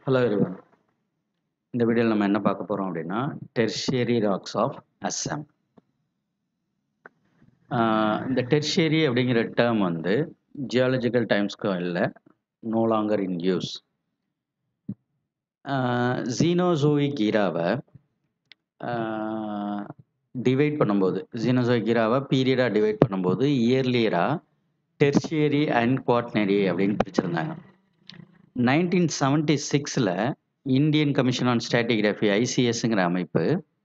hello everyone இந்த வீடியோவில் நம்ம என்ன பார்க்க போகிறோம் அப்படின்னா டெர்ஷியரி ராக்ஸ் ஆஃப் அஸ்ஸாம் இந்த டெர்ஷியரி அப்படிங்கிற டேர்ம் வந்து ஜியாலஜிக்கல் டைம் ஸ்கேலில் no longer in use Cenozoic ஈராவை டிவைட் பண்ணும்போது ஜீனோசோயிக் ஈராவை பீரியடாக டிவைட் பண்ணும்போது இயர்லியராக டெர்ஷியரி அண்ட் குவாட்னரி அப்படின்னு பிரிச்சிருந்தாங்க நைன்டீன் செவன்டி சிக்ஸில் இந்தியன் கமிஷன் ஆன் ஸ்டாட்டிகிராஃபி ஐசிஎஸ்ங்கிற அமைப்பு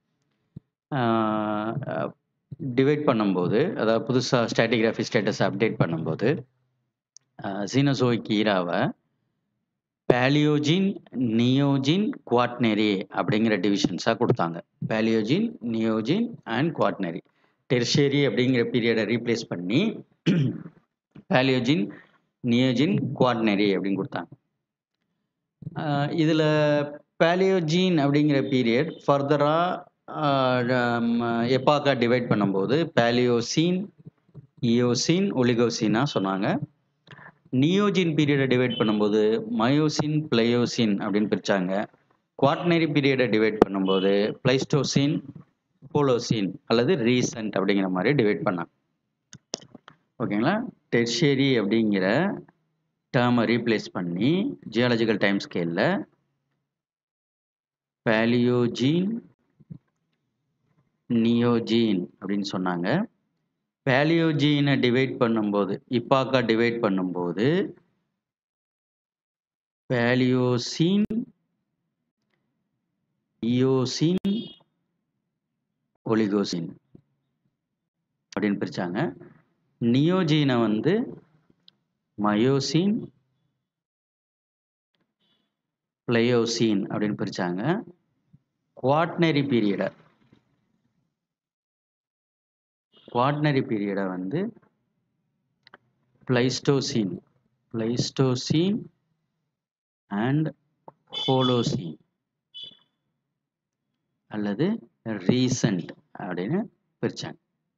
டிவைட் பண்ணும்போது அதாவது புதுசாக ஸ்டாட்டிகிராஃபி ஸ்டேட்டஸ் அப்டேட் பண்ணும்போது ஜீனோசோயிக் ஈராவை பேலியோஜின் நியோஜின் குவாட்னரி அப்படிங்கிற டிவிஷன்ஸாக கொடுத்தாங்க பேலியோஜின் நியோஜின் அண்ட் குவாட்னரி டெர்ஷேரி அப்படிங்கிற பீரியடை ரீப்ளேஸ் பண்ணி பேலியோஜின் நியோஜின் குவாட்னரி அப்படின்னு கொடுத்தாங்க இதில் பேலியோஜீன் அப்படிங்கிற பீரியட் ஃபர்தராக எப்பாக்கா டிவைட் பண்ணும்போது பேலியோசீன் இயோசின் ஒலிகோசினா சொன்னாங்க நியோஜின் பீரியடை டிவைட் பண்ணும்போது மயோசின் பிளையோசின் அப்படின்னு பிரித்தாங்க குவாட்னரி பீரியடை டிவைட் பண்ணும்போது பிளைஸ்டோசின் போலோசின் அல்லது ரீசன்ட் அப்படிங்கிற மாதிரி டிவைட் பண்ணாங்க ஓகேங்களா டெர்ஷேரி அப்படிங்கிற டேர்மை ரீப்ளேஸ் பண்ணி ஜியாலஜிக்கல் டைம் ஸ்கேலில் பேலியோஜீன் நியோஜீன் அப்படின்னு சொன்னாங்க பேலியோஜீனை டிவைட் பண்ணும்போது இப்பாக்கா டிவைட் பண்ணும்போது பேலியோசின் இயோசின் ஒலிகோசின் அப்படின்னு பிரித்தாங்க நியோஜீனை வந்து மயோசின் பிளையோசின் அப்படின்னு பிரித்தாங்க குவாட்னரி பீரியடை குவாட்னரி பீரியடை வந்து பிளைஸ்டோசின் பிளைஸ்டோசின் அண்ட் ஹோலோசின் அல்லது ரீசன்ட் அப்படின்னு பிரித்தாங்க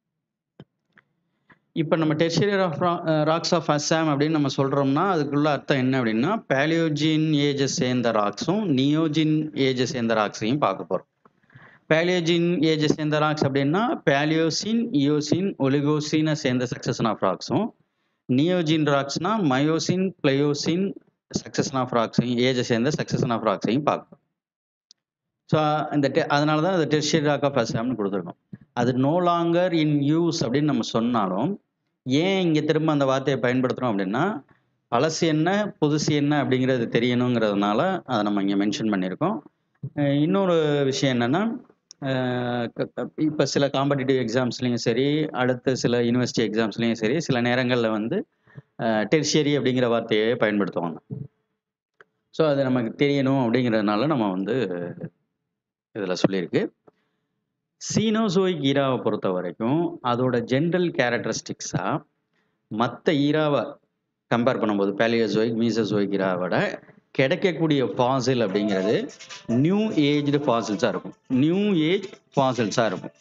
இப்போ நம்ம Tertiary of rocks of Assam அப்படின்னு நம்ம சொல்கிறோம்னா அதுக்குள்ள அர்த்தம் என்ன அப்படின்னா பேலியோஜின் ஏஜை சேர்ந்த ராக்ஸும் நியோஜின் ஏஜை சேர்ந்த ராக்ஸையும் பார்க்க போகிறோம் பேலியோஜின் ஏஜை சேர்ந்த ராக்ஸ் அப்படின்னா பேலியோசின் இயோசின் ஒலிகோசினை சேர்ந்த சக்சஷன் ஆஃப் ராக்ஸும் நியோஜின் ராக்ஸ்னா மயோசின் பிளையோசின் சக்சஷன் ஆஃப் ராக்ஸையும் ஏஜை சேர்ந்த சக்சஷன் ஆஃப் ராக்ஸையும் பார்க்கும் ஸோ இந்த டெ அதனால தான் அது டெர்ஷியரி ராக் ஆஃப் அஸ்ஸாம்னு கொடுத்துருக்கோம் அது நோ லாங்கர் இன் யூஸ் அப்படின்னு நம்ம சொன்னாலும் ஏன் இங்கே திரும்ப அந்த வார்த்தையை பயன்படுத்துகிறோம் அப்படின்னா பழசு என்ன புதுசு என்ன அப்படிங்கிறது தெரியணுங்கிறதுனால அதை நம்ம இங்கே மென்ஷன் பண்ணியிருக்கோம் இன்னொரு விஷயம் என்னென்னா இப்போ சில காம்படிட்டிவ் எக்ஸாம்ஸ்லேயும் சரி அடுத்த சில யூனிவர்சிட்டி எக்ஸாம்ஸ்லேயும் சரி சில நேரங்களில் வந்து டெர்ஷியரி அப்படிங்கிற வார்த்தையை பயன்படுத்துவாங்க ஸோ அது நமக்கு தெரியணும் அப்படிங்கிறதுனால நம்ம வந்து இதில் சொல்லியிருக்கு சீனோசோயிக் ஈராவை பொறுத்த வரைக்கும் அதோட ஜென்ரல் கேரக்டரிஸ்டிக்ஸாக மற்ற ஈராவை கம்பேர் பண்ணும்போது பேலியோசோயிக் மீசோசோயிக் ஈராவோட கிடைக்கக்கூடிய ஃபாசில் அப்படிங்கிறது நியூ ஏஜ்டு ஃபாசில்ஸாக இருக்கும் நியூ ஏஜ் ஃபாசில்ஸாக இருக்கும்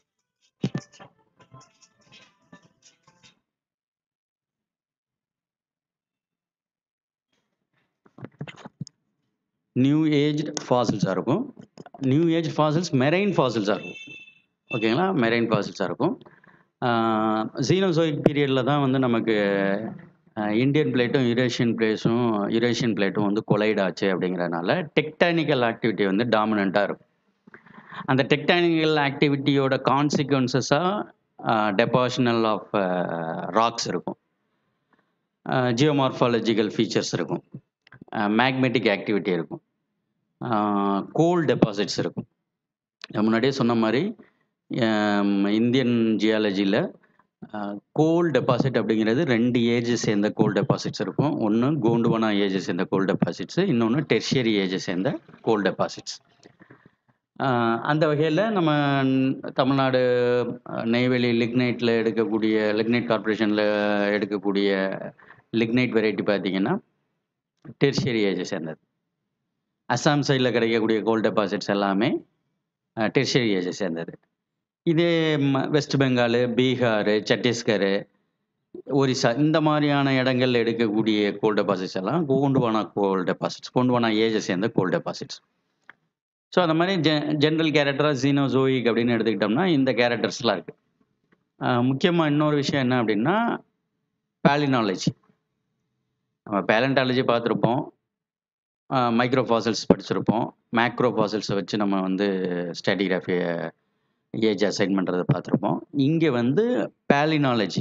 நியூ ஏஜ் ஃபாசில்ஸாக இருக்கும் நியூ ஏஜ் ஃபாசில்ஸ் மெரைன் ஃபாசில்ஸாக இருக்கும் ஓகேங்களா மெரைன் ஃபாசில்ஸாக இருக்கும் ஜீனோசோயிக் பீரியடில் தான் வந்து நமக்கு இந்தியன் பிளேட்டும் யூரேஷியன் பிளேஸும் யூரேஷியன் பிளேட்டும் வந்து கொலைட் ஆச்சு அப்படிங்கிறதுனால டெக்டானிக்கல் ஆக்டிவிட்டி வந்து டாமினண்ட்டாக இருக்கும் அந்த டெக்டானிக்கல் ஆக்டிவிட்டியோட கான்சிக்வன்சஸாக டெபாஷனல் ஆஃப் ராக்ஸ் இருக்கும் ஜியோமார்ஃபாலஜிக்கல் ஃபீச்சர்ஸ் இருக்கும் மேக்மெட்டிக் ஆக்டிவிட்டி இருக்கும் கோல் டெபாசிட்ஸ் இருக்கும் முன்னாடியே சொன்ன மாதிரி இந்தியன் ஜியாலஜியில் கோல் டெபாசிட் அப்படிங்கிறது ரெண்டு ஏஜ் சேர்ந்த கோல் டெபாசிட்ஸ் இருக்கும் ஒன்று கோண்டுவனா ஏஜ் சேர்ந்த கோல் டெபாசிட்ஸு இன்னொன்று டெர்ஷியரி ஏஜ் சேர்ந்த கோல் டெபாசிட்ஸ் அந்த வகையில் நம்ம தமிழ்நாடு நெய்வேலி லிக்னைட்டில் எடுக்கக்கூடிய லிக்னைட் கார்பரேஷனில் எடுக்கக்கூடிய லிக்னைட் வெரைட்டி பார்த்தீங்கன்னா டெர்ஷியரி ஏஜை சேர்ந்தது அஸ்ஸாம் சைடில் கிடைக்கக்கூடிய கோல் டெபாசிட்ஸ் எல்லாமே டெர்ஷியரி ஏஜை சேர்ந்தது இதே வெஸ்ட் பெங்கால் பீகார் சத்தீஸ்கர் ஒரிசா இந்த மாதிரியான இடங்கள்ல எடுக்கக்கூடிய கோல் டெபாசிட்ஸ் எல்லாம் கோண்டுவானா கோல் டெபாசிட்ஸ் கோண்டுவானா ஏஜை சேர்ந்த கோல் டெபாசிட்ஸ் ஸோ அந்த மாதிரி ஜெ ஜென்ரல் கேரக்டராக ஜீனோசோயிக் அப்படின்னு எடுத்துக்கிட்டோம்னா இந்த கேரக்டர்ஸ்லாம் இருக்குது முக்கியமாக இன்னொரு விஷயம் என்ன அப்படின்னா பேலினாலஜி நம்ம பேலண்டாலஜி பார்த்துருப்போம் மைக்ரோ ஃபாசல்ஸ் படிச்சிருப்போம் மேக்ரோ ஃபாசல்ஸை வச்சு நம்ம வந்து ஸ்டாட்டிகிராஃபியை ஏஜ் அசைன் பண்ணுறதை பார்த்துருப்போம் இங்கே வந்து பேலினாலஜி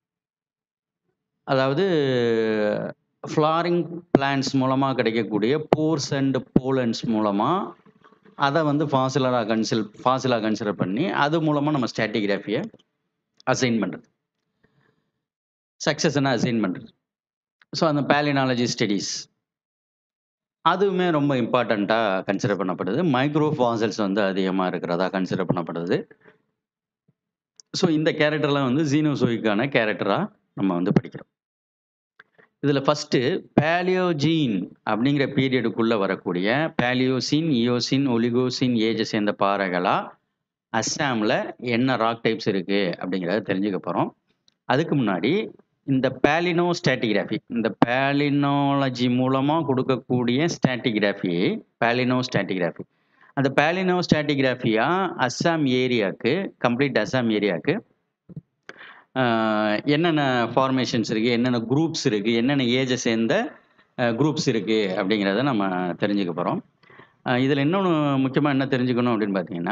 அதாவது ஃப்ளாரிங் பிளான்ஸ் மூலமாக கிடைக்கக்கூடிய போர்ஸ் அண்ட் போலன்ஸ் மூலமாக அதை வந்து ஃபாசிலராக கன்சில் ஃபாசிலாக கன்சிடர் பண்ணி அது மூலமாக நம்ம ஸ்டாட்டிகிராஃபியை அசைன் பண்ணுறது சக்ஸஸ்னா அசைன் பண்ணுறது ஸோ அந்த பேலினாலஜி ஸ்டடீஸ் அதுவுமே ரொம்ப இம்பார்ட்டண்ட்டாக கன்சிடர் பண்ணப்படுது மைக்ரோ ஃபாசல்ஸ் வந்து அதிகமாக இருக்கிறதா கன்சிடர் பண்ணப்படுது ஸோ இந்த கேரக்டர்லாம் வந்து ஜீனோசோயிக்கான கேரக்டராக நம்ம வந்து படிக்கிறோம் இதில் ஃபஸ்ட்டு பேலியோஜீன் அப்படிங்கிற பீரியடுக்குள்ளே வரக்கூடிய பேலியோசின் இயோசின் ஒலிகோசின் ஏஜை சேர்ந்த பாறைகளாக அஸ்ஸாமில் என்ன ராக் டைப்ஸ் இருக்குது அப்படிங்கிறத தெரிஞ்சுக்க போகிறோம் அதுக்கு முன்னாடி இந்த பேலினோ ஸ்டாட்டிகிராஃபி இந்த பேலினாலஜி மூலமாக கொடுக்கக்கூடிய ஸ்டாட்டிகிராஃபி பேலினோ ஸ்டாட்டிகிராஃபி அந்த பேலினோ ஸ்டாட்டிகிராஃபியா அஸ்ஸாம் ஏரியாவுக்கு கம்ப்ளீட் அஸ்ஸாம் ஏரியாவுக்கு என்னென்ன ஃபார்மேஷன்ஸ் இருக்குது என்னென்ன குரூப்ஸ் இருக்குது என்னென்ன ஏஜை சேர்ந்த குரூப்ஸ் இருக்குது அப்படிங்கிறத நம்ம தெரிஞ்சுக்க போகிறோம் இதில் இன்னொன்று முக்கியமாக என்ன தெரிஞ்சுக்கணும் அப்படின்னு பார்த்தீங்கன்னா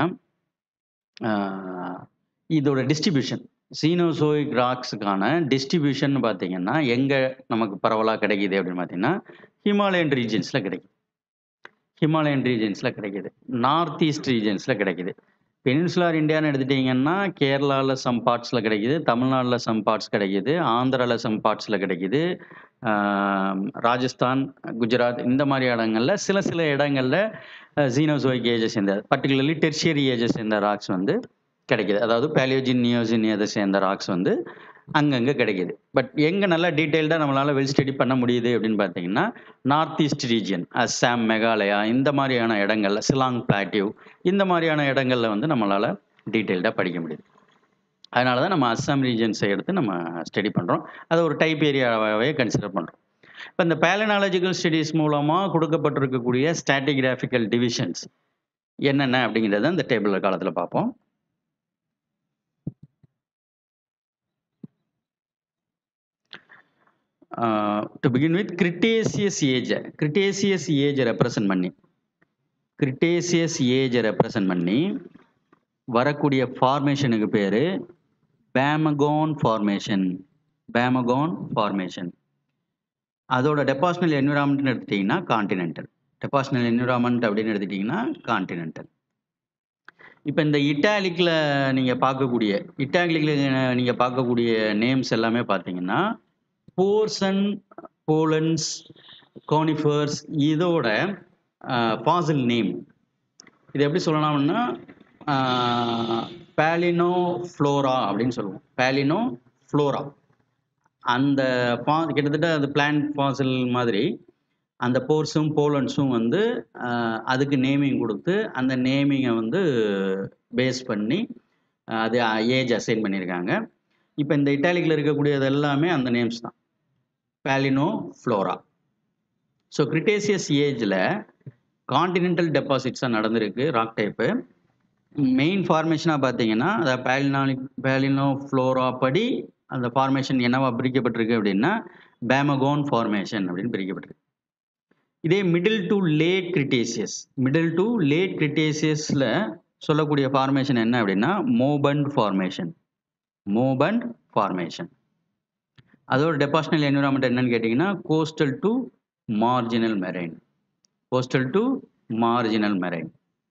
இதோட டிஸ்ட்ரிபியூஷன் சீனோசோயிக் ராக்ஸுக்கான டிஸ்ட்ரிபியூஷன் பார்த்தீங்கன்னா எங்கே நமக்கு பரவலாக கிடைக்கிது அப்படின்னு பார்த்தீங்கன்னா ஹிமாலயன் ரீஜன்ஸில் கிடைக்குது ஹிமாலயன் ரீஜன்ஸில் கிடைக்கிது நார்த் ஈஸ்ட் ரீஜன்ஸில் கிடைக்கிது பெனின்சுலார் இந்தியான்னு எடுத்துட்டிங்கன்னா கேரளாவில் சம் பார்ட்ஸில் கிடைக்கிது தமிழ்நாட்டில் சம் பார்ட்ஸ் கிடைக்கிது ஆந்திராவில் சம் பார்ட்ஸில் கிடைக்கிது ராஜஸ்தான் குஜராத் இந்த மாதிரி இடங்களில் சில சில இடங்களில் ஜீனோசோயிக் ஏஜஸ் சேர்ந்த பர்டிகுலர்லி டெர்ஷியரி ஏஜஸ் சேர்ந்த ராக்ஸ் வந்து கிடைக்கிது அதாவது பேலியோஜின் நியோஜின் இதை சேர்ந்த ராக்ஸ் வந்து அங்கங்கே கிடைக்கிது பட் எங்கே நல்லா டீட்டெயில்டாக நம்மளால் வெல் ஸ்டடி பண்ண முடியுது அப்படின்னு பார்த்தீங்கன்னா north east region Assam Meghalaya இந்த மாதிரியான இடங்கள்ல சிலாங் பிளாட்டிவ் இந்த மாதிரியான இடங்கள்ல வந்து நம்மளால் டீட்டெயில்டாக படிக்க முடியுது அதனால தான் நம்ம அஸ்ஸாம் ரீஜன்ஸை எடுத்து நம்ம ஸ்டடி பண்ணுறோம் அதை ஒரு டைப் ஏரியாவே கன்சிடர் பண்ணுறோம் இப்போ இந்த பேலனாலஜிக்கல் ஸ்டடீஸ் மூலமாக கொடுக்கப்பட்டிருக்கக்கூடிய ஸ்டாட்டிகிராஃபிக்கல் டிவிஷன்ஸ் என்னென்ன அப்படிங்கிறத இந்த டேபிள் காலத்தில் பார்ப்போம் டு பிகின் வித் கிரிட்டேசியஸ் ஏஜை கிரிட்டேசியஸ் ஏஜை ரெப்ரசன்ட் பண்ணி கிரிட்டேசியஸ் ஏஜை ரெப்ரசன்ட் பண்ணி வரக்கூடிய ஃபார்மேஷனுக்கு பேர் பேமகோன் ஃபார்மேஷன் பேமகோன் ஃபார்மேஷன் அதோட டெபாசினல் என்விரான்மெண்ட்னு எடுத்துட்டிங்கன்னா கான்டினென்டல் டெபாசினல் என்விரான்மெண்ட் அப்படின்னு எடுத்துட்டிங்கன்னா கான்டினென்டல் இப்போ இந்த இட்டாலிக்கில் நீங்கள் பார்க்கக்கூடிய இட்டாலிக்கில் நீங்கள் பார்க்கக்கூடிய நேம்ஸ் எல்லாமே பார்த்தீங்கன்னா போர்சன் போலன்ஸ் கோனிஃபர்ஸ் இதோட ஃபாசில் நேம் இது எப்படி சொல்லலாம்னா பேலினோ ஃப்ளோரா அப்படின்னு சொல்லுவோம் பேலினோ ஃப்ளோரா அந்த பா கிட்டத்தட்ட அது பிளான்ட் ஃபாசில் மாதிரி அந்த போர்ஸும் போலன்ஸும் வந்து அதுக்கு நேமிங் கொடுத்து அந்த நேமிங்கை வந்து பேஸ் பண்ணி அது ஏஜ் அசைன் பண்ணியிருக்காங்க இப்போ இந்த இட்டாலிக்கில் இருக்கக்கூடியது எல்லாமே அந்த நேம்ஸ் தான் பேலினோ ஃப்ளோரா ஸோ கிரிட்டேசியஸ் ஏஜில் காண்டினென்டல் டெபாசிட்ஸாக நடந்திருக்கு ராக் டைப்பு மெயின் ஃபார்மேஷனாக பார்த்தீங்கன்னா அதை பேலினாலிக் பேலினோ ஃப்ளோரா படி அந்த ஃபார்மேஷன் என்னவா பிரிக்கப்பட்டிருக்கு அப்படின்னா பேமகோன் ஃபார்மேஷன் அப்படின்னு பிரிக்கப்பட்டிருக்கு இதே middle to late Cretaceous middle to late கிரிட்டேசியஸில் சொல்லக்கூடிய ஃபார்மேஷன் என்ன அப்படின்னா மோபண்ட் ஃபார்மேஷன் மோபண்ட் ஃபார்மேஷன் அதோட டெபாசினல் என்விரான்மெண்ட் என்னன்னு கேட்டிங்கன்னா coastal to marginal marine coastal to marginal marine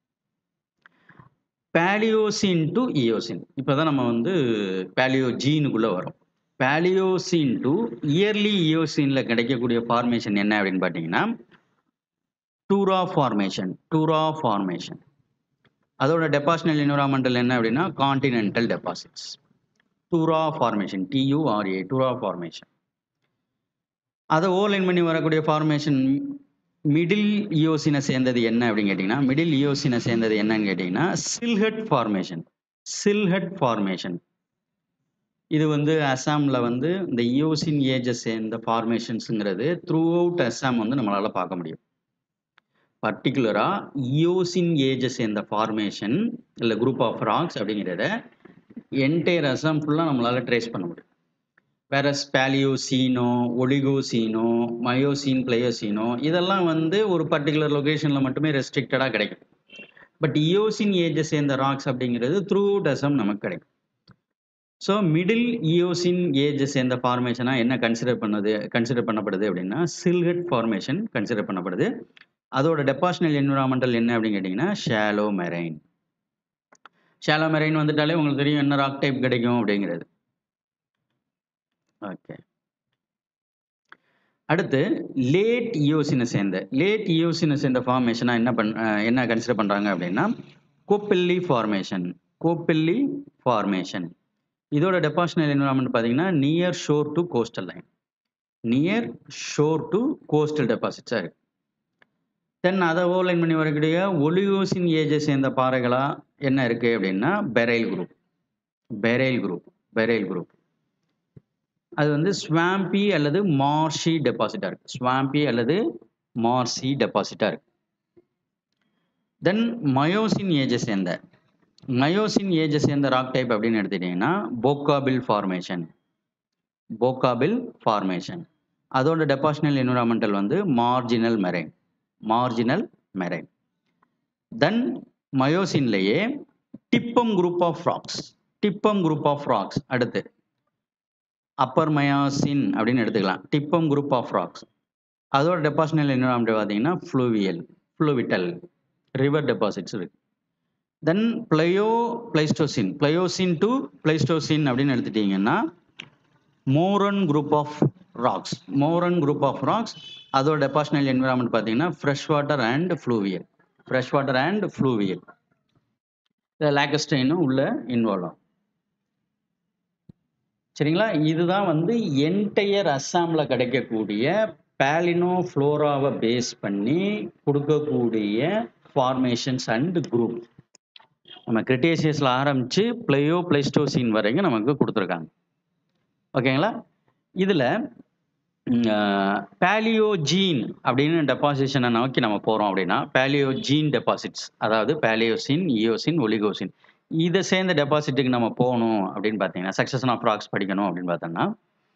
Paleocene to Eocene இப்போ தான் நம்ம வந்து பேலியோஜீனுக்குள்ளே வரோம் பேலியோசின் டு இயர்லி இயோசினில் கிடைக்கக்கூடிய ஃபார்மேஷன் என்ன அப்படின்னு பார்த்தீங்கன்னா டூரா ஃபார்மேஷன் டூரா ஃபார்மேஷன் அதோட டெபாசினல் என்விரான்மெண்டல் என்ன அப்படின்னா continental deposits Tura formation T U R A Tura formation அதை ஓலைன் பண்ணி வரக்கூடிய ஃபார்மேஷன் மிடில் இயோசினை சேர்ந்தது என்ன அப்படின்னு கேட்டிங்கன்னா மிடில் இயோசினை சேர்ந்தது என்னன்னு கேட்டிங்கன்னா சில்ஹட் ஃபார்மேஷன் சில்ஹட் ஃபார்மேஷன் இது வந்து அசாம்ல வந்து இந்த இயோசின் ஏஜஸ் சேர்ந்த ஃபார்மேஷன்ஸுங்கிறது த்ரூ அவுட் அசாம் வந்து நம்மளால பார்க்க முடியும் பர்டிகுலரா இயோசின் ஏஜஸ் சேர்ந்த ஃபார்மேஷன் இல்லை குரூப் ஆஃப் ராக்ஸ் அப்படிங்கிறத என்டையர் அசாம் ஃபுல்லாக நம்மளால ட்ரேஸ் பண்ண முடியும் வேற பேலியோசீனோ ஒலிகோசீனோ மயோசீன் பிளேயோசீனோ இதெல்லாம் வந்து ஒரு பர்டிகுலர் லொகேஷனில் மட்டுமே ரெஸ்ட்ரிக்டடாக கிடைக்கும் பட் இயோசின் ஏஜஸ் சேர்ந்த ராக்ஸ் அப்படிங்கிறது த்ரூ அசாம் நமக்கு கிடைக்கும் ஸோ மிடில் இயோசின் ஏஜ் சேர்ந்த ஃபார்மேஷனாக என்ன கன்சிடர் பண்ணது கன்சிடர் பண்ணப்படுது அப்படின்னா சில்ஹெட் ஃபார்மேஷன் கன்சிடர் பண்ணப்படுது அதோட டெபாஷனல் என்விரான்மெண்டல் என்ன அப்படின்னு கேட்டிங்கன்னா ஷாலோ மெரைன் ஷாலோ மெரைன் வந்துட்டாலே உங்களுக்கு தெரியும் என்ன ராக் டைப் கிடைக்கும் அப்படிங்கிறது ஓகே அடுத்து லேட் இயோசினை சேர்ந்த லேட் இயோசினை சேர்ந்த ஃபார்மேஷனாக என்ன பண் அஹ் என்ன கன்சிடர் பண்ணுறாங்க அப்படின்னா கோப்பில்லி ஃபார்மேஷன் கோப்பில்லி ஃபார்மேஷன் இதோட டெபாஷனல் என்விரான்மெண்ட் பார்த்தீங்கன்னா near shore to coastal line near shore to coastal டெபாசிட்ஸாக இருக்கு தென் அதை ஓவர்லைன் பண்ணி வரக்கூடிய ஒலியோசின் ஏஜை சேர்ந்த பாறைகளா என்ன இருக்கு அப்படின்னா Barail group Barail group Barail group அது வந்து ஸ்வாம்பி அல்லது மார்ஷி டெபாசிட்டாக இருக்கு ஸ்வாம்பி அல்லது மார்சி டெபாசிட்டாக இருக்கு தென் மயோசின் ஏஜை சேர்ந்த மயோசின் ஏஜை சேர்ந்த ராக் டைப் அப்படின்னு எடுத்துட்டீங்கன்னா போக்காபில் ஃபார்மேஷன் போக்காபில் ஃபார்மேஷன் அதோட டெபாஷனல் என்விரான்மெண்டல் வந்து marginal marine marginal marine then மயோசின்லேயே Tipam group of rocks Tipam group of rocks அடுத்து அப்பர் மயாசின் அப்படின்னு எடுத்துக்கலாம் டிப்பம் குரூப் ஆஃப் ராக்ஸ் அதோட டெபாசினல் என்விரான்மெண்ட் பார்த்தீங்கன்னா ஃப்ளூவியல் ஃப்ளூவிட்டல் ரிவர் டெபாசிட்ஸ் இருக்கு then plio Pleistocene Pliocene to Pleistocene அப்படின்னு எடுத்துட்டீங்கன்னா Moran group of rocks Moran group of rocks அதோட டெபாஷனல் என்விரான்மெண்ட் பார்த்தீங்கன்னா fresh water and fluvial fresh water and fluvial லேக்கஸ்டைனும் உள்ள இன்வால்வ் ஆகும் சரிங்களா இதுதான் வந்து என்டையர் அஸ்ஸாமில் கிடைக்கக்கூடிய பேலினோ ஃப்ளோராவை பேஸ் பண்ணி கொடுக்கக்கூடிய ஃபார்மேஷன்ஸ் அண்ட் குரூப் நம்ம கிரிட்டேசியஸில் ஆரம்பித்து பிளேயோ பிளைஸ்டோசின் வரைக்கும் நமக்கு கொடுத்துருக்காங்க ஓகேங்களா இதில் பேலியோஜீன் அப்படின்னு டெபாசிஷனை நோக்கி நம்ம போகிறோம் அப்படின்னா பேலியோஜீன் டெபாசிட்ஸ் அதாவது பேலியோசின் இயோசின் ஒலிகோசின் இதை சேர்ந்த டெபாசிட்டுக்கு நம்ம போகணும் அப்படின்னு பார்த்தீங்கன்னா சக்சஷன் ஆஃப் ராக்ஸ் படிக்கணும் அப்படின்னு பார்த்தோம்னா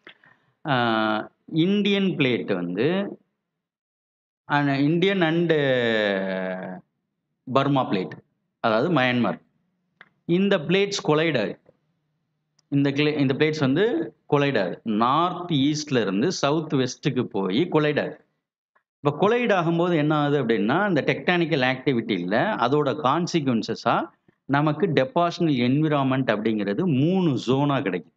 இந்தியன் பிளேட் வந்து இந்தியன் அண்டு பர்மா பிளேட் அதாவது மயன்மார் இந்த பிளேட்ஸ் கொலைடாது இந்த கிளே இந்த பிளேட்ஸ் வந்து கொலைடாது நார்த் ஈஸ்ட்ல இருந்து சவுத் வெஸ்ட்டுக்கு போய் கொலைடாது இப்போ கொலைட் ஆகும்போது என்ன ஆகுது அப்படின்னா இந்த டெக்டானிக்கல் ஆக்டிவிட்டியில் அதோட கான்சிக்வன்சஸாக நமக்கு டெபாஷனல் என்விரான்மெண்ட் அப்படிங்கிறது மூணு ஜோனாக கிடைக்குது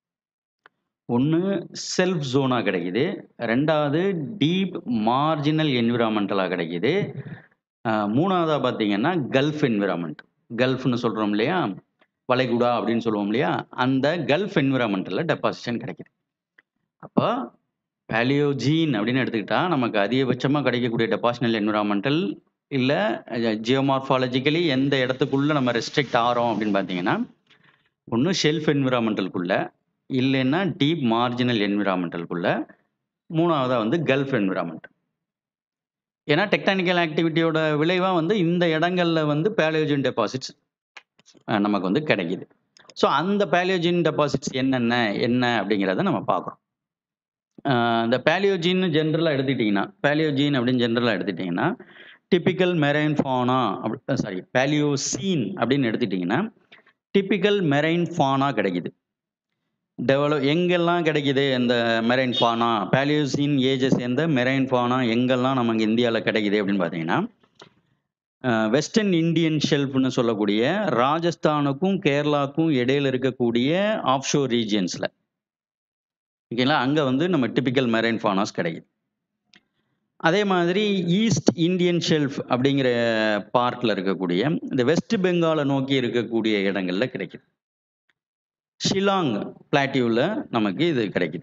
ஒன்று செல்ஃப் ஜோனாக கிடைக்குது ரெண்டாவது டீப் மார்ஜினல் என்விரான்மெண்டலாக கிடைக்குது மூணாவதாக பார்த்தீங்கன்னா கல்ஃப் என்விரான்மெண்ட் கல்ஃப்னு சொல்கிறோம் இல்லையா வளைகுடா அப்படின்னு சொல்லுவோம் இல்லையா அந்த கல்ஃப் என்விரான்மெண்ட்டில் டெபாசிஷன் கிடைக்குது அப்போ பேலியோஜீன் அப்படின்னு எடுத்துக்கிட்டா நமக்கு அதிகபட்சமாக கிடைக்கக்கூடிய டெபாசிஷனல் என்விரான்மெண்டல் இல்லை ஜியோமார்ஃபாலஜிக்கலி எந்த இடத்துக்குள்ளே நம்ம ரெஸ்ட்ரிக்ட் ஆகிறோம் அப்படின்னு பார்த்தீங்கன்னா ஒன்று ஷெல்ஃப் என்விரான்மெண்டலுக்குள்ள இல்லைன்னா டீப் மார்ஜினல் என்விரான்மெண்டலுக்குள்ள மூணாவதாக வந்து கல்ஃப் என்விரான்மெண்ட் ஏன்னா டெக்டானிக்கல் ஆக்டிவிட்டியோட விளைவாக வந்து இந்த இடங்கள்ல வந்து பேலியோஜின் டெபாசிட்ஸ் நமக்கு வந்து கிடைக்குது ஸோ அந்த பேலியோஜின் டெபாசிட்ஸ் என்னென்ன என்ன அப்படிங்கிறத நம்ம பார்க்குறோம் இந்த பேலியோஜின்னு ஜென்ரலாக எடுத்துக்கிட்டிங்கன்னா பேலியோஜின் அப்படின்னு ஜென்ரலாக எடுத்துட்டிங்கன்னா டிப்பிக்கல் மெரைன் ஃபானா அப்படி சாரி பேலியோசீன் அப்படின்னு எடுத்துட்டிங்கன்னா டிப்பிக்கல் மெரைன் ஃபானா கிடைக்குது டெவலப் எங்கெல்லாம் கிடைக்குது இந்த மெரைன் ஃபானா பேலியோசின் ஏஜஸ் சேர்ந்த மெரைன் ஃபானா எங்கெல்லாம் நமக்கு இந்தியாவில் கிடைக்குது அப்படின்னு பார்த்தீங்கன்னா வெஸ்டர்ன் இந்தியன் ஷெல்ஃப்னு சொல்லக்கூடிய ராஜஸ்தானுக்கும் கேரளாவுக்கும் இடையில இருக்கக்கூடிய ஆஃப்ஷோர் ரீஜியன்ஸில் ஓகேங்களா அங்கே வந்து நம்ம டிப்பிக்கல் மெரைன் ஃபானாஸ் கிடைக்குது அதே மாதிரி ஈஸ்ட் இந்தியன் ஷெல்ஃப் அப்படிங்கிற பார்ட்டில் இருக்கக்கூடிய இந்த வெஸ்ட் பெங்காலை நோக்கி இருக்கக்கூடிய இடங்கள்ல கிடைக்குது ஷிலாங் பிளாட்டியூவில் நமக்கு இது கிடைக்குது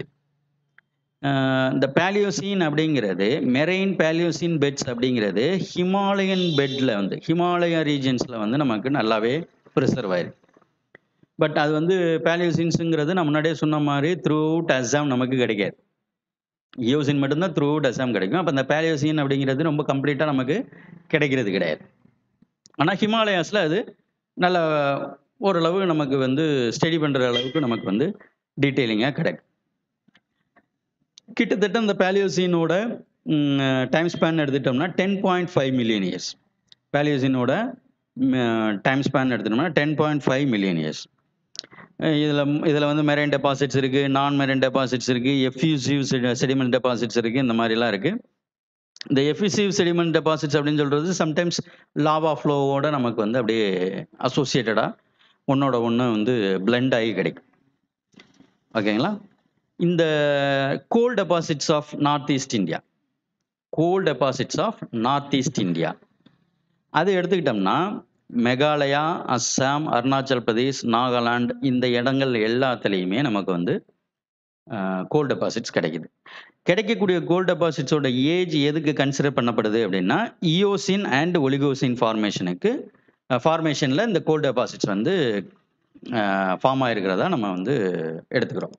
இந்த பேலியோசின் அப்படிங்கிறது மெரெயின் பேலியோசின் பெட்ஸ் அப்படிங்கிறது ஹிமாலயன் பெட்டில் வந்து ஹிமாலயா ரீஜன்ஸில் வந்து நமக்கு நல்லாவே ப்ரிசர்வ் ஆயிருக்கு பட் அது வந்து பேலியோசின்ஸுங்கிறது நான் முன்னாடியே சொன்ன மாதிரி த்ரூ அவுட் அஸ்ஸாம் நமக்கு கிடைக்காது இயோசின் மட்டும்தான் த்ரூ அவுட் அஸ்ஸாம் கிடைக்கும் அப்போ இந்த பேலியோசின் அப்படிங்கிறது ரொம்ப கம்ப்ளீட்டாக நமக்கு கிடைக்கிறது கிடையாது ஆனால் ஹிமாலயாஸில் அது நல்ல ஓரளவு நமக்கு வந்து ஸ்டடி பண்ணுற அளவுக்கு நமக்கு வந்து டீட்டெயிலிங்காக கிடைக்கும் கிட்டத்தட்ட இந்த பேலியோசினோட டைம் ஸ்பேன் எடுத்துட்டோம்னா ten point five million years பேலியோசினோட டைம் ஸ்பேன் எடுத்துட்டோம்னா ten point five million years இதில் இதில் வந்து மெரைன் டெபாசிட்ஸ் இருக்குது நான் மெரைன் டெபாசிட்ஸ் இருக்குது எஃப்யூசிவ் செடிமெண்ட் டெபாசிட்ஸ் இருக்குது இந்த மாதிரிலாம் இருக்குது இந்த எஃபிசிவ் செடிமெண்ட் டெபாசிட்ஸ் அப்படின்னு சொல்கிறது சம்டைம்ஸ் லாவா ஃப்ளோவோட நமக்கு வந்து அப்படியே அசோசியேட்டடாக ஒன்றோட ஒன்று வந்து பிளெண்ட் ஆகி கிடைக்கும் ஓகேங்களா இந்த coal deposits of north east India coal deposits of north east India அது எடுத்துக்கிட்டோம்னா மெகாலயா அஸ்ஸாம் அருணாச்சல் பிரதேஷ் நாகாலாந்து இந்த இடங்கள் எல்லாத்துலேயுமே நமக்கு வந்து கோல் டெபாசிட்ஸ் கிடைக்குது கிடைக்கக்கூடிய கோல் டெபாசிட்ஸோட ஏஜ் எதுக்கு கன்சிடர் பண்ணப்படுது அப்படின்னா இயோசின் அண்ட் ஒலிகோசின் ஃபார்மேஷனுக்கு ஃபார்மேஷனில் இந்த கோல் டெபாசிட்ஸ் வந்து ஃபார்ம் ஆகிருக்கிறதா நம்ம வந்து எடுத்துக்கிறோம்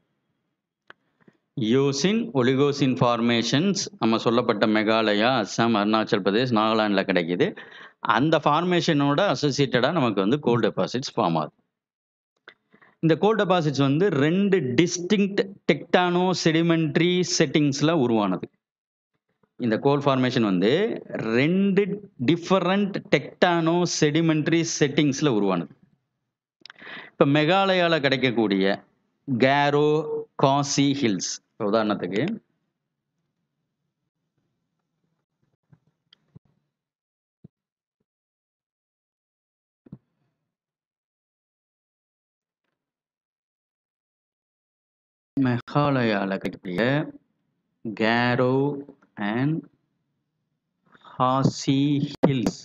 யோசின் ஒலிகோசின் ஃபார்மேஷன்ஸ் நம்ம சொல்லப்பட்ட மெகாலயா அஸ்ஸாம் அருணாச்சல் பிரதேஷ் நாகாலாண்டில் கிடைக்குது அந்த ஃபார்மேஷனோட அசோசியேட்டடாக நமக்கு வந்து கோல் டெபாசிட்ஸ் ஃபார்ம் ஆகுது இந்த கோல் டெபாசிட்ஸ் வந்து ரெண்டு டிஸ்டிங்க்ட் டெக்டானோ செடிமெண்ட்ரி செட்டிங்ஸில் உருவானது இந்த கோல் ஃபார்மேஷன் வந்து ரெண்டு டிஃபரண்ட் டெக்டானோ செடிமெண்ட்ரி செட்டிங்ஸில் உருவானது இப்போ மெகாலயாவில் கிடைக்கக்கூடிய கேரோ காசி ஹில்ஸ் உதாரணத்துக்கு மெகாலயாவில் கிடைக்கக்கூடிய கேரோ அண்ட் ஹாசி ஹில்ஸ்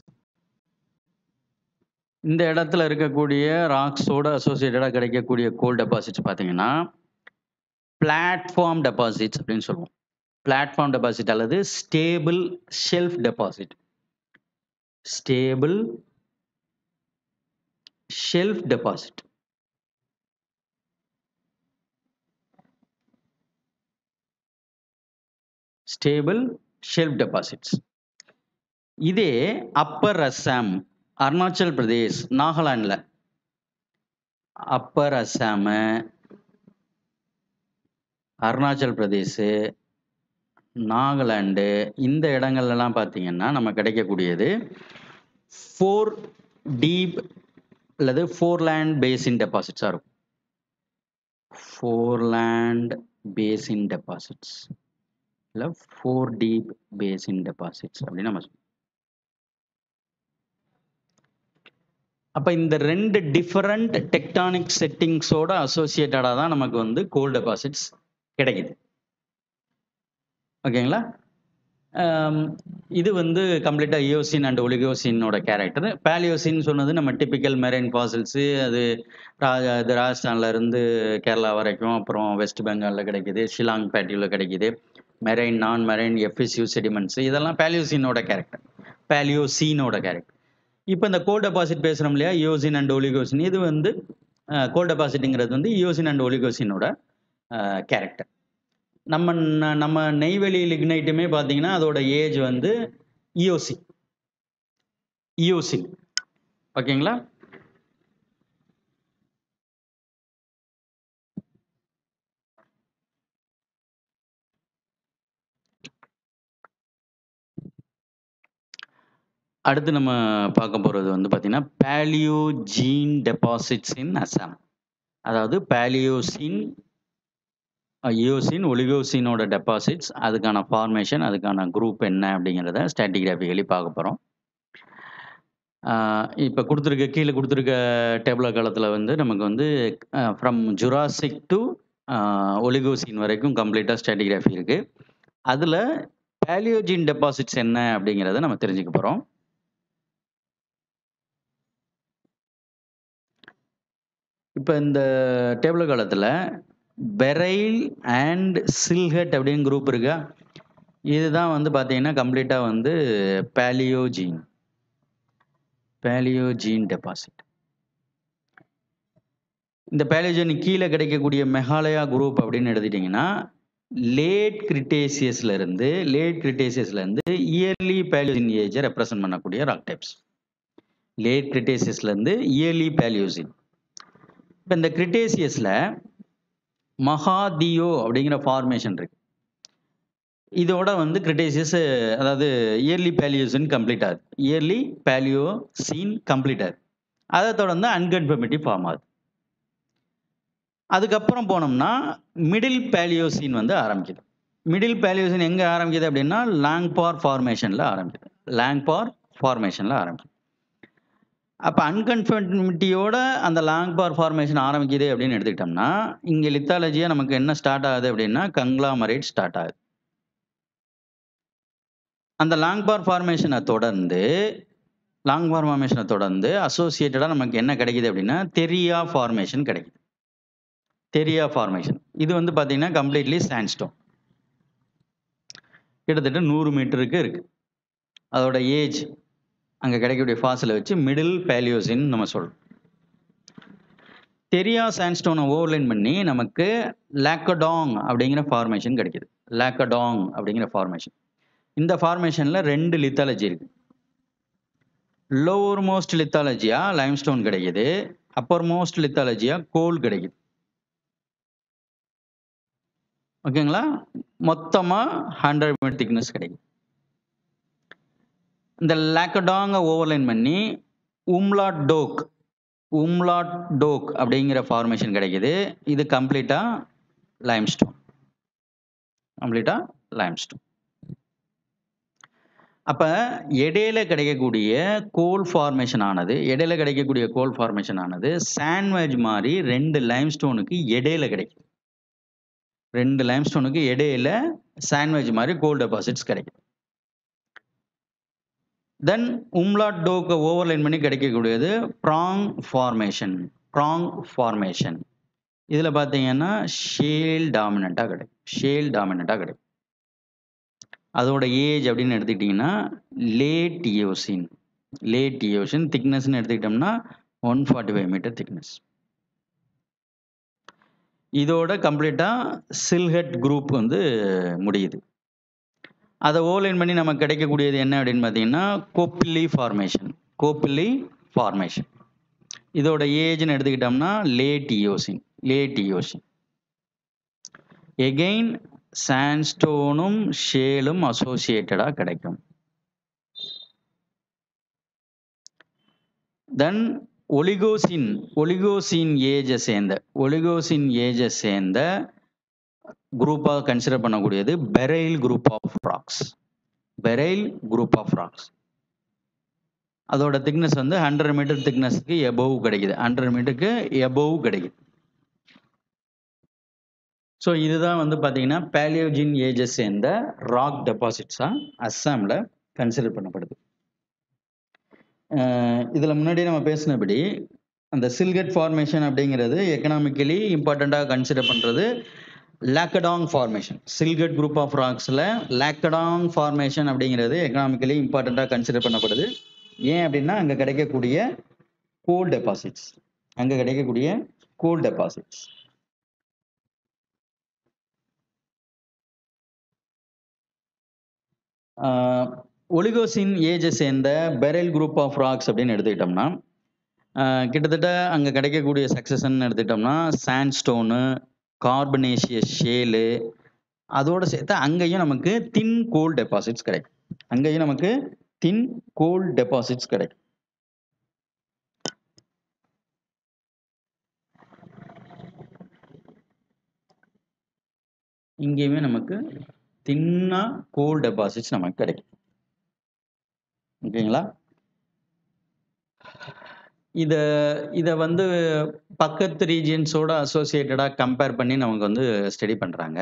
இந்த இடத்துல இருக்கக்கூடிய ராக்ஸோட அசோசியேட்டடாக கிடைக்கக்கூடிய கோல் டெபாசிட்ஸ் பார்த்தீங்கன்னா பிளாட்ஃபார்ம் டெபாசிட்ஸ் அப்படின்னு சொல்லுவோம் பிளாட்ஃபார்ம் டெபாசிட் அல்லது stable shelf deposit stable shelf deposit stable shelf deposits இதே அப்பர் அஸ்ஸாம் அருணாச்சல் பிரதேஷ் நாகாலாண்டில் அப்பர் அஸ்ஸாமு அருணாச்சல் பிரதேஷ் நாகாலாண்டு இந்த இடங்கள்லாம் பார்த்தீங்கன்னா நம்ம கிடைக்கக்கூடியது ஃபோர் டீப் அல்லது ஃபோர்லேண்ட் பேசின் டெபாசிட்ஸாக இருக்கும் ஃபோர்லேண்ட் பேசின் டெபாசிட்ஸ் இல்லை ஃபோர் டீப் பேசின் டெபாசிட்ஸ் அப்படின்னு நம்ம சொல்லுவோம் அப்போ இந்த ரெண்டு டிஃபரண்ட் டெக்டானிக் செட்டிங்ஸோட அசோசியேட்டடாக தான் நமக்கு வந்து கோல் டெபாசிட்ஸ் கிடைக்குது ஓகேங்களா இது வந்து கம்ப்ளீட்டாக இயோசின் அண்ட் ஒலிகோசினோட கேரக்டர் பேலியோசின் சொன்னது நம்ம டிப்பிக்கல் மெரைன் ஃபாசில்ஸு அது ராஜா இது ராஜஸ்தான்ல இருந்து கேரளா வரைக்கும் அப்புறம் வெஸ்ட் பெங்காலில் கிடைக்குது ஷிலாங் பேட்டியில் கிடைக்குது மெரைன் நான் மெரைன் எஃப்எஸ்யூ செடிமெண்ட்ஸ் இதெல்லாம் பேலியோசினோட கேரக்டர் பேலியோசீனோட கேரக்டர் இப்போ இந்த கோல் டெபாசிட் பேசுகிறோம் இல்லையா யோசின் அண்ட் ஒலிகோசின் இது வந்து கோல் டெபாசிட்டுங்கிறது வந்து யோசின் அண்ட் ஒலிகோசினோட கேரக்டர் நம்ம நம்ம நெய்வேலி லிக்னைட்டுமே பார்த்தீங்கன்னா அதோட ஏஜ் வந்து இயோசி இயோசின் ஓகேங்களா அடுத்து நம்ம பார்க்க போகிறது வந்து பார்த்தீங்கன்னா பேலியோஜீன் டெபாசிட்ஸ் இன் அசாம் அதாவது பேலியோசின் இயோசின் ஒலிகோசினோட டெபாசிட்ஸ் அதுக்கான ஃபார்மேஷன் அதுக்கான குரூப் என்ன அப்படிங்கிறத ஸ்டாட்டிகிராஃபிக்கலி பார்க்க போகிறோம் இப்போ கொடுத்துருக்க கீழே கொடுத்துருக்க டேபிள் காலத்தில் வந்து நமக்கு வந்து ஃப்ரம் ஜுராசிக் டு ஒலிகோசின் வரைக்கும் கம்ப்ளீட்டாக ஸ்டாட்டிகிராஃபி இருக்குது அதில் பேலியோஜின் டெபாசிட்ஸ் என்ன அப்படிங்கிறத நம்ம தெரிஞ்சுக்க போகிறோம் இப்போ இந்த டேபிள் காலத்தில் பெரைல் அண்ட் சில்ஹெட் அப்படின்னு குரூப் இருக்கா இதுதான் வந்து பார்த்தீங்கன்னா கம்ப்ளீட்டாக வந்து பேலியோஜீன் பேலியோஜீன் டெபாசிட் இந்த பேலியோஜன் கீழே கிடைக்கக்கூடிய மெகாலயா குரூப் அப்படின்னு எடுத்துட்டிங்கன்னா லேட் கிரிட்டேசியஸ்ல இருந்து லேட் கிரிட்டேசியஸ்ல இருந்து இயர்லி பேலியோசின் ஏஜை ரெப்ரசன்ட் பண்ணக்கூடிய ராக் டைப்ஸ் லேட் கிரிட்டேசியஸ்ல இருந்து இயர்லி பேலியோசின் இப்போ இந்த கிரிட்டேசியஸ்ல மகாதியோ அப்படிங்கிற ஃபார்மேஷன் இருக்கு இதோட வந்து கிரிட்டேசியஸ் அதாவது இயர்லி பேலியோசின் கம்ப்ளீட் ஆகுது இயர்லி பேலியோ சீன் கம்ப்ளீட் ஆகுது அதை தொடர்ந்து அன்கன்ஃபர்மேட்டிவ் ஃபார்ம் ஆகுது அதுக்கப்புறம் போனோம்னா மிடில் பேலியோசின் வந்து ஆரம்பிக்குது மிடில் பேலியோசின் எங்கே ஆரம்பிக்குது அப்படின்னா லாங்பார் ஃபார்மேஷனில் ஆரம்பிக்குது லாங்பார் ஃபார்மேஷனில் ஆரம்பிக்குது அப்போ அன்கன்ஃபர்மிட்டியோட அந்த லாங்பார் ஃபார்மேஷன் ஆரம்பிக்குது அப்படின்னு எடுத்துக்கிட்டோம்னா இங்கே லித்தாலஜியாக நமக்கு என்ன ஸ்டார்ட் ஆகுது அப்படின்னா கங்க்ளாமரேட் ஸ்டார்ட் ஆகுது அந்த லாங்பார் ஃபார்மேஷனை தொடர்ந்து லாங் ஃபார்மேஷனை தொடர்ந்து அசோசியேட்டடாக நமக்கு என்ன கிடைக்குது அப்படின்னா தெரியா ஃபார்மேஷன் கிடைக்குது தெரியா ஃபார்மேஷன் இது வந்து பார்த்தீங்கன்னா கம்ப்ளீட்லி சாண்ட்ஸ்டோன் கிட்டத்தட்ட நூறு மீட்டருக்கு இருக்கு அதோட ஏஜ் அங்கே கிடைக்கக்கூடிய ஃபாசிலை வச்சு மிடில் பேலியோசின் நம்ம சொல்றோம் தெரியா சாண்ட்ஸ்டோனை ஓவர்லைன் பண்ணி நமக்கு லேக்கடாங் அப்படிங்கிற ஃபார்மேஷன் கிடைக்குது லேக்கடாங் அப்படிங்கிற ஃபார்மேஷன் இந்த ஃபார்மேஷனில் ரெண்டு லித்தாலஜி இருக்கு லோவர் மோஸ்ட் லித்தாலஜியா லைம்ஸ்டோன் கிடைக்குது அப்பர் மோஸ்ட் லித்தாலஜியா கோல் கிடைக்குது ஓகேங்களா மொத்தமாக ஹண்ட்ரட் மீட்டர் திக்னஸ் கிடைக்கும் இந்த லேக்கடாங்க ஓவர்லைன் பண்ணி உம்லாட் டோக் உம்லாட் டோக் அப்படிங்கிற ஃபார்மேஷன் கிடைக்குது இது கம்ப்ளீட்டாக லைம்ஸ்டோன் கம்ப்ளீட்டாக லைம்ஸ்டோன் அப்போ இடையில கிடைக்கக்கூடிய கோல் ஃபார்மேஷன் ஆனது இடையில கிடைக்கக்கூடிய கோல் ஃபார்மேஷன் ஆனது சாண்ட்வேஜ் மாதிரி ரெண்டு லைம்ஸ்டோனுக்கு இடையில கிடைக்குது ரெண்டு லைம்ஸ்டோனுக்கு இடையில சாண்ட்வேஜ் மாதிரி கோல் டெபாசிட்ஸ் கிடைக்கும் தென் உம்லாட் டோக்கை ஓவர்லைன் பண்ணி கிடைக்கக்கூடியது ப்ராங் ஃபார்மேஷன் ப்ராங் ஃபார்மேஷன் இதில் பார்த்தீங்கன்னா ஷேல் டாமினண்ட்டாக கிடைக்கும் ஷேல் டாமினண்ட்டாக கிடைக்கும் அதோட ஏஜ் அப்படின்னு எடுத்துக்கிட்டிங்கன்னா லேட் இயோசின் லேட் இயோசின் திக்னஸ்ன்னு எடுத்துக்கிட்டோம்னா one forty five metre thickness இதோட கம்ப்ளீட்டாக சில்ஹெட் குரூப் வந்து முடியுது அதை ஓலைன் பண்ணி நமக்கு கிடைக்கக்கூடியது என்ன அப்படின்னு பார்த்தீங்கன்னா கோப்பில்லி ஃபார்மேஷன் கோப்பில்லி ஃபார்மேஷன் இதோட ஏஜ்னு எடுத்துக்கிட்டோம்னா late Eocene late Eocene again சாண்ட்ஸ்டோனும் ஷேலும் அசோசியேட்டடாக கிடைக்கும் தென் ஒலிகோசின் ஒலிகோசின் ஏஜை சேர்ந்த ஒலிகோசின் ஏஜை சேர்ந்த குரூப்பாக கன்சிடர் பண்ணக்கூடியது Barail group of rocks Barail group of rocks அதோட திக்னஸ் வந்து ஹண்ட்ரட் மீட்டர் திக்னஸ்க்கு எபோவ் கிடைக்குது ஹண்ட்ரட் மீட்டருக்கு எபோவ் கிடைக்குது ஸோ இதுதான் வந்து பார்த்தீங்கன்னா பேலியோஜின் ஏஜஸ் சேர்ந்த ராக் டெபாசிட்ஸாக அஸ்ஸாமில் கன்சிடர் பண்ணப்படுது இதில் முன்னாடி நம்ம பேசினபடி அந்த சில்கட் ஃபார்மேஷன் அப்படிங்கிறது எக்கனாமிக்கலி இம்பார்ட்டண்ட்டாக கன்சிடர் பண்ணுறது Lakadong formation Sylhet group of ராக்ஸில் லேக்கடாங் ஃபார்மேஷன் அப்படிங்கிறது எக்கனாமிக்கலி இம்பார்ட்டண்ட்டாக கன்சிடர் பண்ணப்படுது ஏன் அப்படின்னா அங்கே கிடைக்கக்கூடிய கோல் டெபாசிட்ஸ் அங்கே கிடைக்கக்கூடிய கோல் டெபாசிட்ஸ் ஒலிகோசின் ஏஜை சேர்ந்த பெரல் குரூப் ஆஃப் ராக்ஸ் அப்படின்னு எடுத்துக்கிட்டோம்னா கிட்டத்தட்ட அங்கே கிடைக்கக்கூடிய சக்சஷன் எடுத்துக்கிட்டோம்னா சாண்ட்ஸ்டோனு கார்பனேஷியஸ் ஷேலு அதோடு சேர்த்து அங்கேயும் நமக்கு தின் கோல் டெபாசிட்ஸ் கிடைக்கும் அங்கேயும் நமக்கு தின் கோல் டெபாசிட்ஸ் கிடைக்கும் இங்கேயுமே நமக்கு தின்னா கோல் டெபாசிட்ஸ் நமக்கு கிடைக்கும் ஓகேங்களா இதை இதை வந்து பக்கத்து ரீஜியன்ஸோட அசோசியேட்டடாக கம்பேர் பண்ணி நமக்கு வந்து ஸ்டடி பண்ணுறாங்க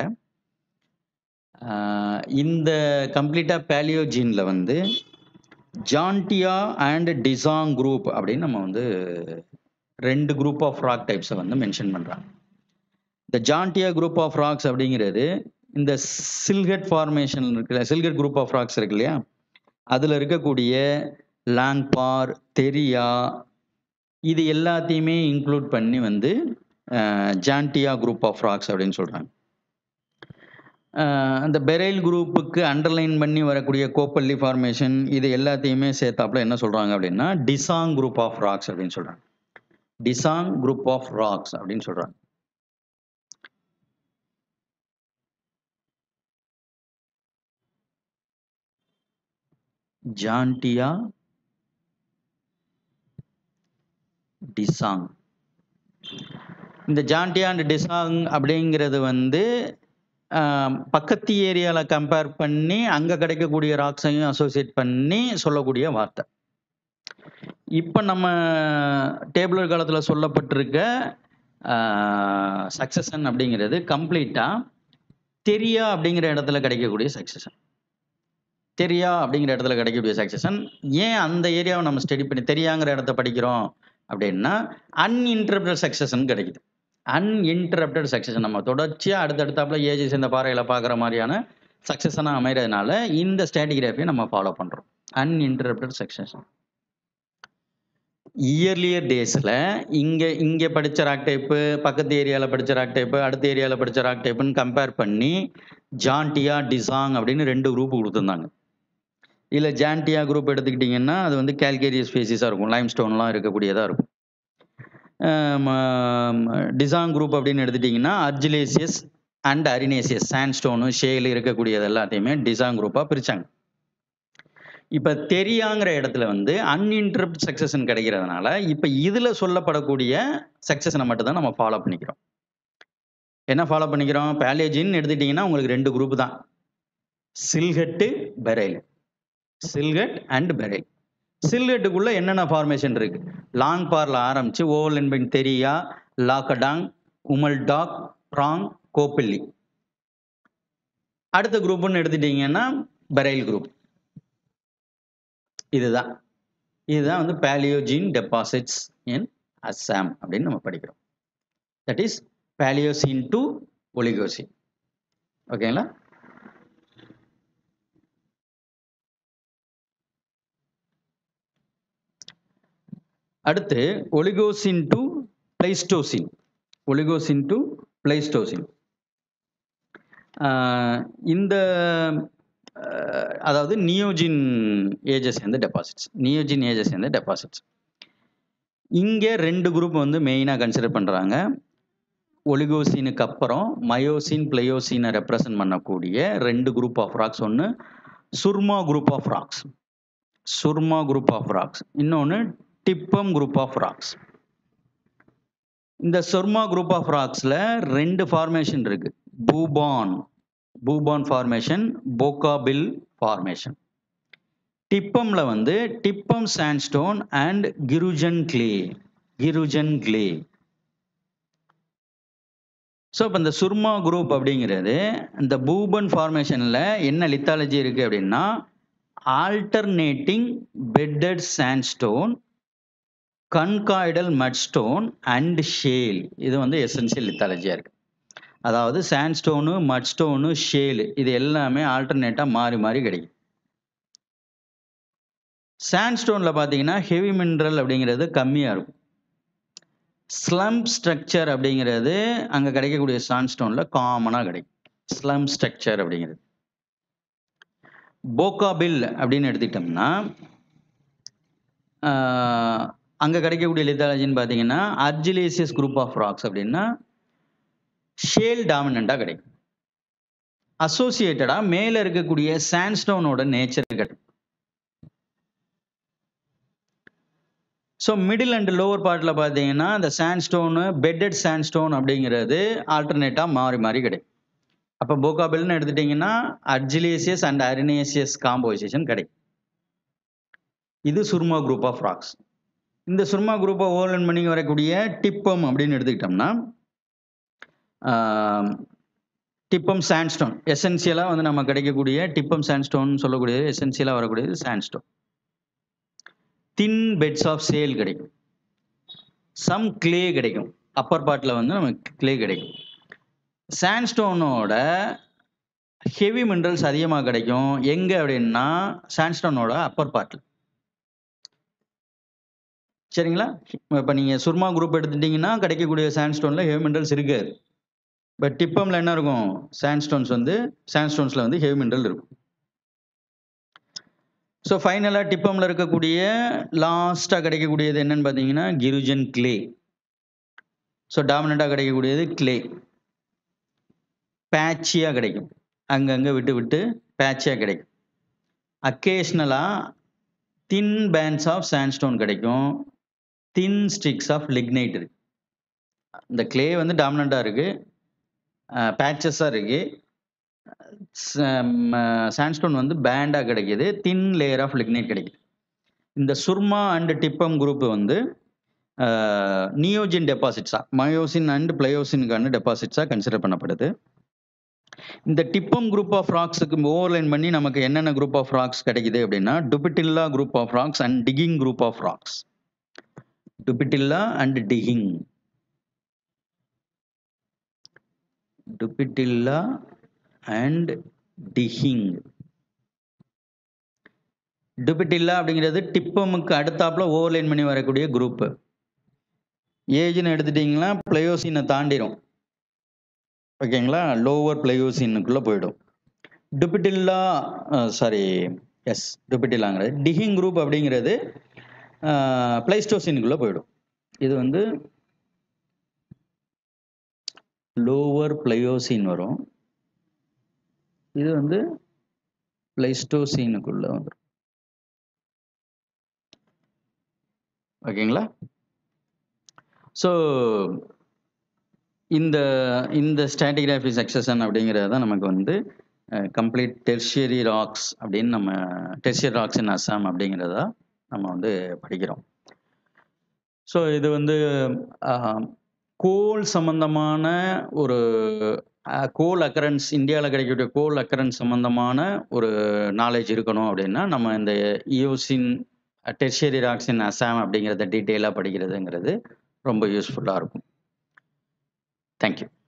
இந்த கம்ப்ளீட்டாக பேலியோஜீனில் வந்து ஜான்டியா அண்ட் டிசாங் குரூப் அப்படின்னு நம்ம வந்து ரெண்டு குரூப் ஆஃப் ராக் டைப்ஸை வந்து மென்ஷன் பண்ணுறாங்க இந்த ஜான்டியா குரூப் ஆஃப் ராக்ஸ் அப்படிங்கிறது இந்த சில்கட் ஃபார்மேஷன் இருக்குல்ல சில்கட் குரூப் ஆஃப் ராக்ஸ் இருக்கு இல்லையா அதில் இருக்கக்கூடிய லாங்பார் தெரியா இது எல்லாத்தையுமே இன்க்ளூட் பண்ணி வந்து ஜான்டியா குரூப் ஆஃப் ராக்ஸ் அப்படின்னு சொல்கிறாங்க அந்த பெரைல் குரூப்புக்கு அண்டர்லைன் பண்ணி வரக்கூடிய கோப்பல்லி ஃபார்மேஷன் இது எல்லாத்தையுமே சேர்த்தாப்புல என்ன சொல்கிறாங்க அப்படின்னா டிசாங் குரூப் ஆஃப் ராக்ஸ் அப்படின்னு சொல்கிறாங்க டிசாங் குரூப் ஆஃப் ராக்ஸ் அப்படின்னு சொல்கிறாங்க ஜான்டியா டிசாங் இந்த ஜான்டியா அண்ட் டிசாங் அப்படிங்கிறது வந்து ஆஹ், பக்கத்து ஏரியாவில் கம்பேர் பண்ணி அங்கே கிடைக்கக்கூடிய ராக்ஸையும் அசோசியேட் பண்ணி சொல்லக்கூடிய வார்த்தை இப்போ நம்ம டேபிளர் காலத்தில் சொல்லப்பட்டிருக்க சக்சஷன் அப்படிங்கிறது கம்ப்ளீட்டாக தெரியா அப்படிங்கிற இடத்துல கிடைக்கக்கூடிய சக்சஷன் தெரியா அப்படிங்கிற இடத்துல கிடைக்கக்கூடிய சக்சஷன் ஏன் அந்த ஏரியாவை நம்ம ஸ்டடி பண்ணி தெரியாங்கிற இடத்த படிக்கிறோம் அப்படின்னா அன்இன்டரப்டட் சக்சஷன் கிடைக்குது அன்இன்டரப்டட் சக்சஷன் நம்ம தொடர்ச்சியாக அடுத்தடுத்தாப்புல ஏஜி சேர்ந்த பாறையில் பார்க்குற மாதிரியான சக்சஷனாக அமைகிறதுனால இந்த ஸ்ட்ராட்டிகிராஃபியை நம்ம ஃபாலோ பண்ணுறோம் அன்இன்டரப்டட் சக்சஷன் இயர்லியர் டேஸில் இங்கே இங்கே படித்த ராக் டைப்பு பக்கத்து ஏரியாவில் படித்த ராக் டைப்பு அடுத்த ஏரியாவில் படித்த ராக் டைப்புன்னு கம்பேர் பண்ணி ஜான்டியா டிசாங் அப்படின்னு ரெண்டு குரூப் கொடுத்துருந்தாங்க இல்லை ஜான்டியா குரூப் எடுத்துக்கிட்டிங்கன்னா அது வந்து கேல்கேரியஸ் ஸ்பேசிஸாக இருக்கும் லைம் ஸ்டோன்லாம் இருக்கக்கூடியதாக இருக்கும் டிசாங் குரூப் அப்படின்னு எடுத்துட்டிங்கன்னா அர்ஜிலேசியஸ் அண்ட் அரினேசியஸ் சாண்ட்ஸ்டோனு ஷேல் இருக்கக்கூடியது எல்லாத்தையுமே டிசாங் குரூப்பாக பிரித்தாங்க இப்போ தெரியாங்கிற இடத்துல வந்து அன்இன்டரப்ட் சக்சஷன் கிடைக்கிறதுனால இப்போ இதில் சொல்லப்படக்கூடிய சக்சஷனை மட்டும் தான் நம்ம ஃபாலோ பண்ணிக்கிறோம் என்ன ஃபாலோ பண்ணிக்கிறோம் பேலேஜின்னு எடுத்துட்டிங்கன்னா உங்களுக்கு ரெண்டு குரூப் தான் சில்ஹெட்டு பெரைல் சில்கட் அண்ட் பெரைல் சில்கட்டுக்குள்ள என்னென்ன ஃபார்மேஷன் இருக்கு லாங் பார்ல ஆரம்பிச்சு ஓவல் என்பன் தெரியா லாக்கடாங் உமல் டாக் ப்ராங் கோப்பில்லி அடுத்த குரூப்னு எடுத்துட்டீங்கன்னா பெரைல் குரூப் இதுதான் இதுதான் வந்து பேலியோஜின் டெபாசிட்ஸ் இன் அஸ்ஸாம் அப்படின்னு நம்ம படிக்கிறோம் that is Paleocene to Oligocene ஓகேங்களா அடுத்து Oligocene to Pleistocene Oligocene to Pleistocene இந்த ஆஹ், அதாவது நியோஜின் ஏஜஸ் சேர்ந்த டெபாசிட்ஸ் நியோஜின் ஏஜஸ் சேர்ந்த டெபாசிட்ஸ் இங்கே ரெண்டு குரூப் வந்து மெயினாக கன்சிடர் பண்ணுறாங்க ஒலிகோசினுக்கு அப்புறம் மயோசின் பிளையோசினை ரெப்ரசன்ட் பண்ணக்கூடிய ரெண்டு குரூப் ஆஃப் ராக்ஸ் ஒன்று Surma group of rocks Surma group of rocks இன்னொன்று டிப்பம் குரூப் ஆஃப் ராக்ஸ் இந்த சொர்மா குரூப் ஆஃப் ராக்ஸில் ரெண்டு ஃபார்மேஷன் இருக்கு பூபான் பூபான் ஃபார்மேஷன் போகாபில் ஃபார்மேஷன் டிப்பம்ல வந்து Tipam sandstone and Girujan clay Girujan clay so இப்போ இந்த சுர்மா குரூப் அப்படிங்கிறது இந்த பூபன் ஃபார்மேஷனில் என்ன லித்தாலஜி இருக்குது அப்படின்னா alternating bedded sandstone conchoidal mudstone and shale இது வந்து எசென்சியல் லித்தாலஜியாக இருக்குது அதாவது சாண்ட்ஸ்டோனு மட்ஸ்டோனு ஷேல் இது எல்லாமே ஆல்டர்னேட்டாக மாறி மாறி கிடைக்கும் சாண்ட்ஸ்டோனில் பார்த்தீங்கன்னா ஹெவி மினரல் அப்படிங்கிறது கம்மியாக இருக்கும் ஸ்லம் ஸ்ட்ரக்சர் அப்படிங்கிறது அங்கே கிடைக்கக்கூடிய சாண்ட்ஸ்டோனில் காமனாக கிடைக்கும் ஸ்லம் ஸ்ட்ரக்சர் அப்படிங்கிறது போகாபில் அப்படின்னு எடுத்துக்கிட்டோம்னா அங்கே கிடைக்கக்கூடிய லித்தாலஜின்னு பார்த்தீங்கன்னா அர்ஜிலேசியஸ் குரூப் ஆஃப் ராக்ஸ் அப்படின்னா ஷேல் டாமினண்ட்டாக கிடைக்கும் அசோசியேட்டடாக மேலே இருக்கக்கூடிய சாண்ட்ஸ்டோனோட நேச்சர் கிடைக்கும் ஸோ மிடில் அண்ட் லோவர் பார்ட்டில் பார்த்தீங்கன்னா இந்த சாண்ட்ஸ்டோனு பெட்டட் சாண்ட்ஸ்டோன் அப்படிங்கிறது ஆல்டர்னேட்டாக மாறி மாறி கிடைக்கும் அப்போ போகாபில்னு எடுத்துட்டிங்கன்னா அர்ஜிலேசியஸ் அண்ட் அரினேசியஸ் காம்போசிஷன் கிடைக்கும் இது சுர்மா குரூப் ஆஃப் ராக்ஸ் இந்த சுர்மா குரூப்பை ஓவர்லன் பண்ணி வரக்கூடிய டிப்பம் அப்படின்னு எடுத்துக்கிட்டோம்னா டிப்பம் சாண்ட்ஸ்டோன் எசென்சியலாக வந்து நம்ம கிடைக்கக்கூடிய டிப்பம் சாண்ட்ஸ்டோன் சொல்லக்கூடியது எசென்சியலாக வரக்கூடியது sandstone thin beds of shale கிடைக்கும் சம் கிளே கிடைக்கும் அப்பர் பார்ட்டில் வந்து நமக்கு கிளே கிடைக்கும் சாண்ட்ஸ்டோனோட ஹெவி மினரல்ஸ் அதிகமாக கிடைக்கும் எங்கே அப்படின்னா சாண்ட்ஸ்டோனோட அப்பர் பார்ட்டில் சரிங்களா இப்போ நீங்கள் சுர்மா குரூப் எடுத்துட்டிங்கன்னா கிடைக்கக்கூடிய சாண்ட்ஸ்டோனில் ஹெவி மினரல்ஸ் இருக்காது பட் டிப்பமில் என்ன இருக்கும் சாண்ட்ஸ்டோன்ஸ் வந்து சாண்ட்ஸ்டோன்ஸில் வந்து ஹெவி மினரல் இருக்கும் ஸோ ஃபைனலாக டிப்பமில் இருக்கக்கூடிய லாஸ்ட்டாக கிடைக்கக்கூடியது என்னன்னு பார்த்தீங்கன்னா கிருஜன் கிளே ஸோ டாமினண்ட்டாக கிடைக்கக்கூடியது கிளே பேட்சியாக கிடைக்கும் அங்கங்கே விட்டு விட்டு பேட்சியாக கிடைக்கும் அக்கேஷ்னலாக தின் பேண்ட்ஸ் ஆஃப் சாண்ட்ஸ்டோன் கிடைக்கும் தின் ஸ்டிக்ஸ் ஆஃப் லிக்னைட் இருக்கு இந்த கிளே வந்து டாமினண்ட்டாக இருக்குது பேட்சஸாக இருக்குது சாண்ட்ஸ்டோன் வந்து பேண்டாக கிடைக்கிது தின் லேயர் ஆஃப் லிக்னைட் கிடைக்குது இந்த சுர்மா அண்ட் டிப்பம் குரூப் வந்து நியோஜின் டெபாசிட்ஸாக மயோசின் அண்ட் பிளயோசினுக்கான டெபாசிட்ஸாக கன்சிடர் பண்ணப்படுது இந்த டிப்பம் குரூப் ஆஃப் ராக்ஸுக்கு ஓவர்லைன் பண்ணி நமக்கு என்னென்ன குரூப் ஆஃப் ராக்ஸ் கிடைக்குது அப்படின்னா டுபிட்டில்லா group of rocks and digging group of rocks டுபிட்டில்லா and digging டுபிட்டில்லா and டிஹிங் டுபிட்டில்லா அப்படிங்கிறது டிப்பமுக்கு அடுத்தாப்புல ஓவர்லைன் பண்ணி வரக்கூடிய குரூப்பு ஏஜ்னு எடுத்துட்டிங்கன்னா பிளயோசினை தாண்டிடும் ஓகேங்களா லோவர் பிளயோசினுக்குள்ளே போயிடும் டுபிட்டில்லா சாரி எஸ் டுபிட்டில்லாங்கிறது டிஹிங் குரூப் அப்படிங்கிறது பிளைஸ்டோசினுக்குள்ளே போயிடும் இது வந்து லோவர் பிளையோசின் வரும் இது வந்து பிளைஸ்டோசினுக்குள்ளே வந்துடும் ஓகேங்களா ஸோ இந்த இந்த ஸ்டாட்டிகிராஃபி சக்சஷன் அப்படிங்கிறது தான் நமக்கு வந்து கம்ப்ளீட் டெர்ஷியரி ராக்ஸ் அப்படின்னு நம்ம டெர்ஷியரி ராக்ஸ் இன் அஸ்ஸாம் அப்படிங்கிறத நம்ம வந்து படிக்கிறோம் ஸோ இது வந்து கோல் சம்பந்தமான ஒரு கோல் அக்கரன்ஸ் இந்தியாவில் கிடைக்கக்கூடிய கோல் அக்கரன்ஸ் சம்பந்தமான ஒரு நாலேஜ் இருக்கணும் அப்படின்னா நம்ம இந்த Eocene tertiary rocks in Assam அப்படிங்கிறத டீட்டெயிலாக படிக்கிறதுங்கிறது ரொம்ப யூஸ்ஃபுல்லாக இருக்கும் தேங்க்யூ